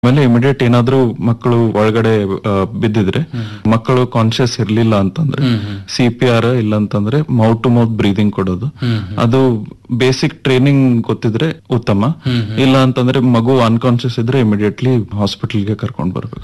ಆಮೇಲೆ ಇಮಿಡಿಯೇಟ್ ಏನಾದ್ರೂ ಮಕ್ಕಳು ಒಳಗಡೆ ಆ, ಬಿದ್ದಿದ್ರೆ ಮಕ್ಕಳು ಕಾನ್ಶಿಯಸ್ ಇರ್ಲಿಲ್ಲ ಅಂತಂದ್ರೆ ಸಿ ಪಿ ಆರ್ ಇಲ್ಲ ಅಂತಂದ್ರೆ ಮೌತ್ ಟು ಮೌತ್ ಬ್ರೀದಿಂಗ್ ಕೊಡೋದು ಅದು ಬೇಸಿಕ್ ಟ್ರೈನಿಂಗ್ ಗೊತ್ತಿದ್ರೆ ಉತ್ತಮ ಇಲ್ಲ ಅಂತಂದ್ರೆ ಮಗು ಅನ್ಕಾನ್ಶಿಯಸ್ ಇದ್ರೆ ಇಮಿಡಿಯೇಟ್ಲಿ ಹಾಸ್ಪಿಟಲ್ಗೆ ಕರ್ಕೊಂಡ್ ಬರ್ಬೇಕು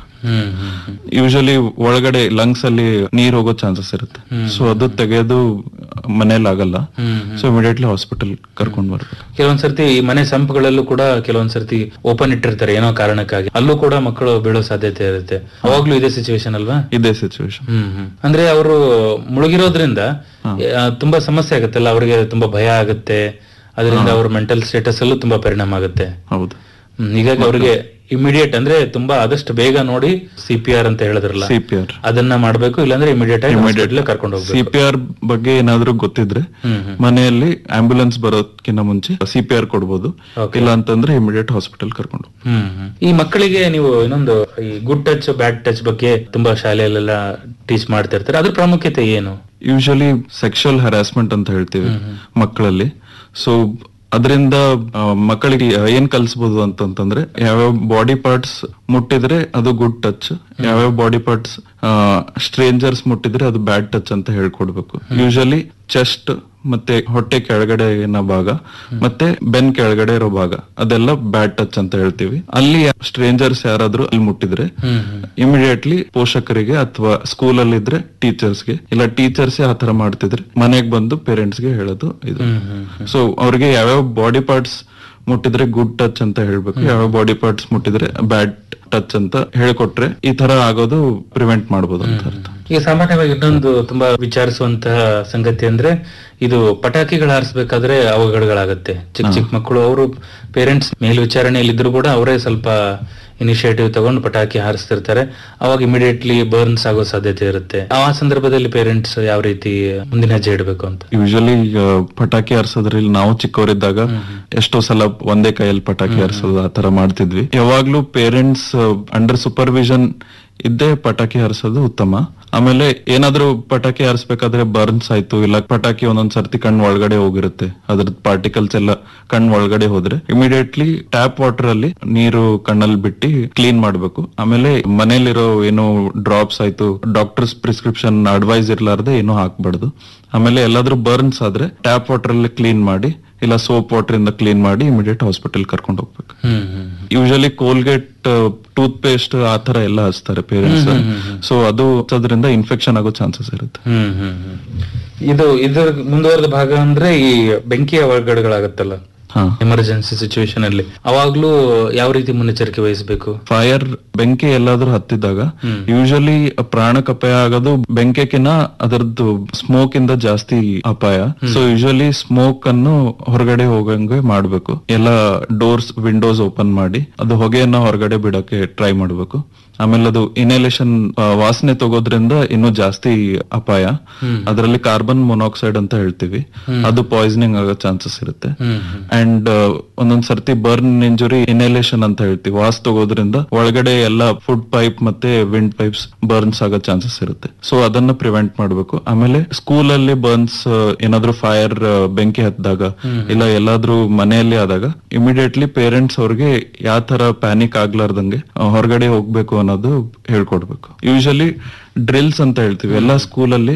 ಯೂಶಲಿ ಒಳಗಡೆ ಲಂಗ್ಸ್ ಅಲ್ಲಿ ನೀರ್ ಹೋಗೋ ಚಾನ್ಸಸ್ ಇರುತ್ತೆ ಸೊ ಅದು ತೆಗೆಯೋದು ಮನೇಲಿ ಆಗಲ್ಲ ಸೊ ಇಮಿಡಿಯೇಟ್ಲಿ ಹಾಸ್ಪಿಟಲ್ ಕರ್ಕೊಂಡ್ ಬರ್ಬೇಕು ಕೆಲವೊಂದ್ ಸರ್ತಿ ಈ ಮನೆ ಸಂಪುಗಳಲ್ಲೂ ಕೂಡ ಕೆಲವೊಂದ್ ಸರ್ತಿ ಓಪನ್ ಇಟ್ಟಿರ್ತಾರೆ ಏನೋ ಕಾರಣಕ್ಕಾಗಿ ಅಲ್ಲೂ ಕೂಡ ಮಕ್ಕಳು ಬೀಳೋ ಸಾಧ್ಯತೆ ಇರುತ್ತೆ ಅವಾಗ್ಲೂ ಇದೇ ಸಿಚುವೇಶನ್ ಅಲ್ವಾ ಇದೇ ಸಿಚುವೇಶನ್ ಹ್ಮ್ ಹ್ಮ್. ಅಂದ್ರೆ ಅವರು ಮುಳುಗಿರೋದ್ರಿಂದ ಆ, ತುಂಬಾ ಸಮಸ್ಯೆ ಆಗುತ್ತಲ್ಲ ಅವರಿಗೆ ತುಂಬಾ ಭಯ ಆಗುತ್ತೆ ಅದರಿಂದ ಅವ್ರ ಮೆಂಟಲ್ ಸ್ಟೇಟಸ್ ಅಲ್ಲೂ ತುಂಬಾ ಪರಿಣಾಮ ಆಗುತ್ತೆ ಹೌದು ಹ್ಮ್, ಹೀಗಾಗಿ ಅವ್ರಿಗೆ ಇಮಿಡಿಯೇಟ್ ಅಂದ್ರೆ ತುಂಬಾ ಆದಷ್ಟು ಬೇಗ ನೋಡಿ ಸಿ ಪಿ ಆರ್ ಅಂತ ಹೇಳಿದ್ರಲ್ಲ ಸಿ ಪಿ ಆರ್ ಅದನ್ನ ಮಾಡ್ಬೇಕು ಇಲ್ಲಾಂದ್ರೆ ಇಮಿಡಿಯೇಟ್ ಆಗಿ hospital ಗೆ ಕರ್ಕೊಂಡು ಹೋಗ್ಬೇಕು ಸಿ ಪಿ ಆರ್ ಬಗ್ಗೆ ಏನಾದ್ರೂ ಗೊತ್ತಿದ್ರೆ ಹ್ಮ್ ಹ್ಮ್. ಮನೆಯಲ್ಲಿ ಆಂಬ್ಯುಲೆನ್ಸ್ ಬರೋದಕ್ಕಿಂತ ಮುಂಚೆ ಸಿ ಪಿ ಆರ್ ಕೊಡ್ಬೋದು ಇಲ್ಲ ಅಂತಂದ್ರೆ ಇಮಿಡಿಯೇಟ್ ಹಾಸ್ಪಿಟಲ್ ಕರ್ಕೊಂಡು ಹ್ಮ್ ಹ್ಮ್. ಈ ಮಕ್ಕಳಿಗೆ ನೀವು ಇನ್ನೊಂದು ಈ ಗುಡ್ ಟಚ್ ಬ್ಯಾಡ್ ಟಚ್ ಬಗ್ಗೆ ತುಂಬಾ ಶಾಲೆಯಲ್ಲೆಲ್ಲ ಟೀಚ್ ಮಾಡ್ತಿರ್ತಾರೆ ಅದ್ರ ಪ್ರಾಮುಖ್ಯತೆ ಏನು ಯೂಶಲಿ ಸೆಕ್ಷುವಲ್ ಹರಾಸ್ಮೆಂಟ್ ಅಂತ ಹೇಳ್ತೀವಿ ಮಕ್ಕಳಲ್ಲಿ ಸೊ ಅದರಿಂದ ಮಕ್ಕಳಿಗೆ ಏನ್ ಕಲಿಸ್ಬೋದು ಅಂತಂತಂದ್ರೆ ಯಾವ್ಯಾವ ಬಾಡಿ ಪಾರ್ಟ್ಸ್ ಮುಟ್ಟಿದ್ರೆ ಅದು ಗುಡ್ ಟಚ್ ಯಾವ್ಯಾವ ಬಾಡಿ ಪಾರ್ಟ್ಸ್ ಸ್ಟ್ರೇಂಜರ್ಸ್ ಮುಟ್ಟಿದ್ರೆ ಅದು ಬ್ಯಾಡ್ ಟಚ್ ಅಂತ ಹೇಳ್ಕೊಡ್ಬೇಕು ಯೂಶಲಿ ಚೆಸ್ಟ್ ಮತ್ತೆ ಹೊಟ್ಟೆ ಕೆಳಗಡೆ ಏನೋ ಭಾಗ ಮತ್ತೆ ಬೆನ್ ಕೆಳಗಡೆ ಇರೋ ಭಾಗ ಅದೆಲ್ಲ ಬ್ಯಾಡ್ ಟಚ್ ಅಂತ ಹೇಳ್ತೀವಿ ಅಲ್ಲಿ ಸ್ಟ್ರೇಂಜರ್ಸ್ ಯಾರಾದ್ರೂ ಅಲ್ಲಿ ಮುಟ್ಟಿದ್ರೆ ಹ್ಮ್ ಹ್ಮ್. ಇಮಿಡಿಯೇಟ್ಲಿ ಪೋಷಕರಿಗೆ ಅಥವಾ ಸ್ಕೂಲ್ ಅಲ್ಲಿ ಇದ್ರೆ ಟೀಚರ್ಸ್ಗೆ ಇಲ್ಲ ಟೀಚರ್ಸ್ ಆ ತರ ಮಾಡ್ತಿದ್ರೆ ಮನೆಗೆ ಬಂದು ಪೇರೆಂಟ್ಸ್ ಗೆ ಹೇಳೋದು ಇದು ಹ್ಮ್ ಹ್ಮ್. ಸೊ ಅವ್ರಿಗೆ ಯಾವ್ಯಾವ ಬಾಡಿ ಪಾರ್ಟ್ಸ್ ಮುಟ್ಟಿದ್ರೆ ಗುಡ್ ಟಚ್ ಅಂತ ಹೇಳ್ಬೇಕು ಯಾವ್ಯಾವ ಬಾಡಿ ಪಾರ್ಟ್ಸ್ ಮುಟ್ಟಿದ್ರೆ ಬ್ಯಾಡ್ ಟಚ್ ಅಂತ ಹೇಳ್ಕೊಟ್ರೆ ಈ ತರ ಆಗೋದು ಪ್ರಿವೆಂಟ್ ಮಾಡ್ಬೋದು ಅಂತ ಅರ್ಥ ಈಗ ಸಾಮಾನ್ಯವಾಗಿ ಇನ್ನೊಂದು ತುಂಬಾ ವಿಚಾರಿಸುವಂತಹ ಸಂಗತಿ ಅಂದ್ರೆ ಇದು ಪಟಾಕಿಗಳು ಹಾರಿಸ್ಬೇಕಾದ್ರೆ ಅವಘಡಗಳಾಗತ್ತೆ ಚಿಕ್ಕ ಚಿಕ್ಕ ಮಕ್ಕಳು ಅವರು ಪೇರೆಂಟ್ಸ್ ಮೇಲ್ವಿಚಾರಣೆಯಲ್ಲಿ ಇದ್ರು ಕೂಡ ಅವರೇ ಸ್ವಲ್ಪ ಇನಿಷಿಯೇಟಿವ್ ತಗೊಂಡು ಪಟಾಕಿ ಹಾರಿಸ್ತಿರ್ತಾರೆ ಅವಾಗ ಇಮಿಡಿಯೇಟ್ಲಿ ಬರ್ನ್ಸ್ ಆಗೋ ಸಾಧ್ಯತೆ ಇರುತ್ತೆ ಆ ಸಂದರ್ಭದಲ್ಲಿ ಪೇರೆಂಟ್ಸ್ ಯಾವ ರೀತಿ ಮುಂದಿನ ಹೆಜ್ಜೆ ಇಡಬೇಕು ಅಂತ ಯೂಶಲಿ ಪಟಾಕಿ ಹಾರಿಸೋದ್ರಲ್ಲಿ ನಾವು ಚಿಕ್ಕವರಿದ್ದಾಗ ಎಷ್ಟೋ ಸಲ ಒಂದೇ ಕೈಯಲ್ಲಿ ಪಟಾಕಿ ಹಾರಿಸೋದು ಆ ತರ ಮಾಡ್ತಿದ್ವಿ ಯಾವಾಗ್ಲೂ ಪೇರೆಂಟ್ಸ್ ಅಂಡರ್ ಸೂಪರ್ವಿಷನ್ ಇದ್ದೇ ಪಟಾಕಿ ಹಾರಿಸೋದು ಉತ್ತಮ ಆಮೇಲೆ ಏನಾದ್ರೂ ಪಟಾಕಿ ಹಾರಿಸ್ಬೇಕಾದ್ರೆ ಬರ್ನ್ಸ್ ಆಯ್ತು ಇಲ್ಲ ಪಟಾಕಿ ಒಂದೊಂದ್ ಸರ್ತಿ ಕಣ್ ಒಳಗಡೆ ಹೋಗಿರುತ್ತೆ ಅದ್ರದ್ ಪಾರ್ಟಿಕಲ್ಸ್ ಎಲ್ಲ ಕಣ್ ಒಳಗಡೆ ಹೋದ್ರೆ ಇಮಿಡಿಯೇಟ್ಲಿ ಟ್ಯಾಪ್ ವಾಟರ್ ಅಲ್ಲಿ ನೀರು ಕಣ್ಣಲ್ಲಿ ಬಿಟ್ಟು ಕ್ಲೀನ್ ಮಾಡ್ಬೇಕು ಆಮೇಲೆ ಮನೇಲಿರೋ ಏನು ಡ್ರಾಪ್ಸ್ ಆಯ್ತು ಡಾಕ್ಟರ್ಸ್ ಪ್ರಿಸ್ಕ್ರಿಪ್ಷನ್ ಅಡ್ವೈಸ್ ಇರ್ಲಾರ್ದೆ ಏನು ಹಾಕ್ಬಾರ್ದು ಆಮೇಲೆ ಎಲ್ಲಾದ್ರೂ ಬರ್ನ್ಸ್ ಆದ್ರೆ ಟ್ಯಾಪ್ ವಾಟರ್ ಅಲ್ಲಿ ಕ್ಲೀನ್ ಮಾಡಿ ಇಲ್ಲ ಸೋಪ್ ವಾಟರ್ ಇಂದ ಕ್ಲೀನ್ ಮಾಡಿ ಇಮಿಡಿಯೇಟ್ ಹಾಸ್ಪಿಟಲ್ ಕರ್ಕೊಂಡು ಹೋಗ್ಬೇಕು hmm hmm usually Colgate toothpaste ಆ ತರ ಎಲ್ಲ ಹಚ್ತಾರೆ ಪೇರೆಂಟ್ಸ್ ಸೊ ಅದು ಹಚ್ಚೋದ್ರಿಂದ ಇನ್ಫೆಕ್ಷನ್ ಆಗೋ ಚಾನ್ಸಸ್ ಇರುತ್ತೆ ಹ್ಮ್ ಹ್ಮ್ ಹ್ಮ್. ಇದು ಇದರ ಮುಂದುವರೆದ ಭಾಗ ಅಂದ್ರೆ ಈ ಬೆಂಕಿಯ ಅವಘಡಗಳಾಗತ್ತಲ್ಲ ಹಾ ಎಮರ್ಜೆನ್ಸಿ ಸಿಚುವೇಶನ್ ಅಲ್ಲಿ ಅವಾಗ್ಲೂ ಯಾವ ರೀತಿ ಮುನ್ನೆಚ್ಚರಿಕೆ ವಹಿಸಬೇಕು ಫೈರ್ ಬೆಂಕಿ ಎಲ್ಲಾದ್ರೂ ಹತ್ತಿದಾಗ ಯೂಶಲಿ ಪ್ರಾಣಕ್ಕೆ ಅಪಾಯ ಆಗೋದು ಬೆಂಕಿಕಿನ ಅದರದ್ದು ಸ್ಮೋಕ್ ಇಂದ ಜಾಸ್ತಿ ಅಪಾಯ ಸೊ ಯೂಶಲಿ ಸ್ಮೋಕ್ ಅನ್ನು ಹೊರಗಡೆ ಹೋಗಂಗೆ ಮಾಡ್ಬೇಕು ಎಲ್ಲ ಡೋರ್ಸ್ ವಿಂಡೋಸ್ ಓಪನ್ ಮಾಡಿ ಅದು ಹೊಗೆಯನ್ನ ಹೊರಗಡೆ ಬಿಡಕ್ಕೆ ಟ್ರೈ ಮಾಡ್ಬೇಕು ಆಮೇಲೆ ಅದು ಇನೇಲೇಷನ್ ವಾಸನೆ ತಗೋದ್ರಿಂದ ಇನ್ನೂ ಜಾಸ್ತಿ ಅಪಾಯ ಅದರಲ್ಲಿ ಕಾರ್ಬನ್ ಮೊನಾಕ್ಸೈಡ್ ಅಂತ ಹೇಳ್ತೀವಿ ಅದು ಪಾಯ್ಸನಿಂಗ್ ಆಗೋ ಚಾನ್ಸಸ್ ಇರುತ್ತೆ ಹ್ಮ್ ಅಂಡ್ ಒಂದೊಂದ್ ಸರ್ತಿ ಬರ್ನ್ ಇಂಜುರಿ ಇನೇಲೇಷನ್ ಅಂತ ಹೇಳ್ತೀವಿ ವಾಸ್ ತಗೋದ್ರಿಂದ ಒಳಗಡೆ ಎಲ್ಲ ಫುಡ್ ಪೈಪ್ ಮತ್ತೆ ವಿಂಡ್ ಪೈಪ್ಸ್ ಬರ್ನ್ಸ್ ಆಗೋ ಚಾನ್ಸಸ್ ಇರುತ್ತೆ ಸೊ ಅದನ್ನ ಪ್ರಿವೆಂಟ್ ಮಾಡ್ಬೇಕು ಆಮೇಲೆ ಸ್ಕೂಲ್ ಅಲ್ಲಿ ಬರ್ನ್ಸ್ ಏನಾದ್ರೂ ಫೈರ್ ಬೆಂಕಿ ಹತ್ತಿದಾಗ ಇಲ್ಲ ಎಲ್ಲಾದ್ರೂ ಮನೆಯಲ್ಲಿ ಆದಾಗ ಇಮಿಡಿಯೇಟ್ಲಿ ಪೇರೆಂಟ್ಸ್ ಅವ್ರಿಗೆ ಯಾವ ತರ ಪ್ಯಾನಿಕ್ ಆಗ್ಲಾರ್ದಂಗೆ ಆ, ಹೊರಗಡೆ ಹೋಗ್ಬೇಕು ಅನ್ನೋದು ಹೇಳ್ಕೊಡ್ಬೇಕು ಯೂಶಲಿ ಡ್ರಿಲ್ಸ್ ಅಂತ ಹೇಳ್ತೀವಿ ಎಲ್ಲಾ ಸ್ಕೂಲಲ್ಲಿ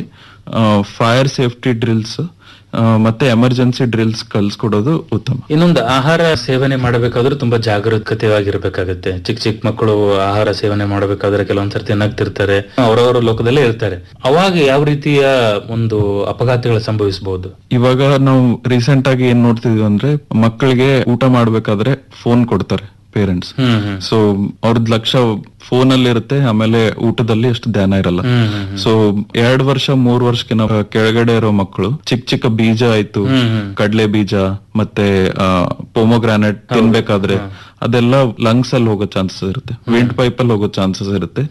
ಫೈರ್ ಸೇಫ್ಟಿ ಡ್ರಿಲ್ಸ್ ಮತ್ತೆ ಎಮರ್ಜೆನ್ಸಿ ಡ್ರಿಲ್ಸ್ ಕಲ್ಸ್ಕೊಡೋದು ಉತ್ತಮ ಇನ್ನೊಂದು ಆಹಾರ ಸೇವನೆ ಮಾಡಬೇಕಾದ್ರೂ ತುಂಬಾ ಜಾಗರೂಕತೆವಾಗಿರ್ಬೇಕಾಗತ್ತೆ ಚಿಕ್ಕ ಚಿಕ್ಕ ಮಕ್ಕಳು ಆಹಾರ ಸೇವನೆ ಮಾಡಬೇಕಾದ್ರೆ ಕೆಲವೊಂದ್ಸರ್ತಿ ನಗ್ತಿರ್ತಾರೆ ಅವರವರ ಲೋಕದಲ್ಲೇ ಇರ್ತಾರೆ ಅವಾಗ ಯಾವ ರೀತಿಯ ಒಂದು ಅಪಘಾತಗಳು ಸಂಭವಿಸಬಹುದು ಇವಾಗ ನಾವು ರೀಸೆಂಟ್ ಆಗಿ ಏನ್ ನೋಡ್ತಿದೀವಿ ಅಂದ್ರೆ ಮಕ್ಕಳಿಗೆ ಊಟ ಮಾಡ್ಬೇಕಾದ್ರೆ ಫೋನ್ ಕೊಡ್ತಾರೆ ಪೇರೆಂಟ್ಸ್ ಹ್ಮ್ ಹ್ಮ್ ಸೊ ಅವ್ರದ್ ಲಕ್ಷ್ಯ ಫೋನ್ ಅಲ್ಲಿ ಇರುತ್ತೆ ಆಮೇಲೆ ಊಟದಲ್ಲಿ ಅಷ್ಟು ಧ್ಯಾನ ಇರಲ್ಲ ಹ್ಮ್ ಹ್ಮ್ ಸೊ ಎರಡ್ ವರ್ಷ ಮೂರ್ ವರ್ಷಕ್ಕಿಂತ ಕೆಳಗಡೆ ಇರೋ ಮಕ್ಕಳು ಚಿಕ್ಕ ಚಿಕ್ಕ ಬೀಜ ಆಯ್ತು ಹ್ಮ್ ಹ್ಮ್ ಕಡ್ಲೆ ಬೀಜ ಮತ್ತೆ ಪೋಮೋಗ್ರಾನೆಟ್ ತಿನ್ಬೇಕಾದ್ರೆ ಅದೆಲ್ಲ ಲಂಗ್ಸ್ ಅಲ್ಲಿ ಹೋಗೋ ಚಾನ್ಸಸ್ ಇರುತ್ತೆ ವಿಂಡ್ ಪೈಪ್ ಅಲ್ಲಿ ಹೋಗೋ ಚಾನ್ಸಸ್ ಇರುತ್ತೆ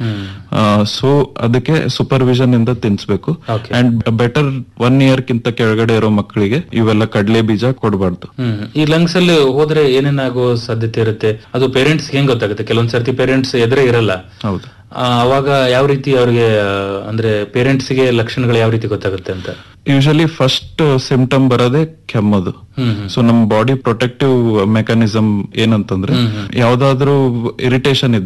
ಸೊ ಅದಕ್ಕೆ ಸೂಪರ್ವಿಷನ್ ಇಂದ ತಿನ್ಸ್ಬೇಕು Okay. And better one year ಕಿಂತ ಕೆಳಗಡೆ ಇರೋ ಮಕ್ಕಳಿಗೆ ಇವೆಲ್ಲ ಕಡ್ಲೆ ಬೀಜ ಕೊಡಬಾರ್ದು ಹ್ಮ್ ಈ ಲಂಗ್ಸ್ ಅಲ್ಲಿ ಹೋದ್ರೆ ಏನೇನಾಗೋ ಸಾಧ್ಯತೆ ಇರುತ್ತೆ ಅದು ಪೇರೆಂಟ್ಸ್ ಹೆಂಗ್ ಗೊತ್ತಾಗುತ್ತೆ ಕೆಲವೊಂದ್ ಸರ್ತಿ ಪೇರೆಂಟ್ಸ್ ಎದುರೇ ಇರಲ್ಲ ಹೌದು ಆ, ಅವಾಗ ಯಾವ ರೀತಿ ಅವ್ರಿಗೆ ಆ, ಅಂದ್ರೆ ಪೇರೆಂಟ್ಸ್ ಗೆ ಲಕ್ಷಣಗಳು ಯಾವ ರೀತಿ ಗೊತ್ತಾಗುತ್ತೆ ಅಂತ ಯೂಶಲಿ ಫಸ್ಟ್ ಸಿಂಪ್ಟಮ್ ಬರೋದೇ ಕೆಮ್ಮದು ಹ್ಮ್ ಹ್ಮ್ ಸೊ ನಮ್ ಬಾಡಿ ಪ್ರೊಟೆಕ್ಟಿವ್ ಮೆಕ್ಯಾನಿಸಮ್ ಏನಂತಂದ್ರೆ ಯಾವ್ದಾದ್ರು ಇರಿಟೇಷನ್ ಇದ್ರೆ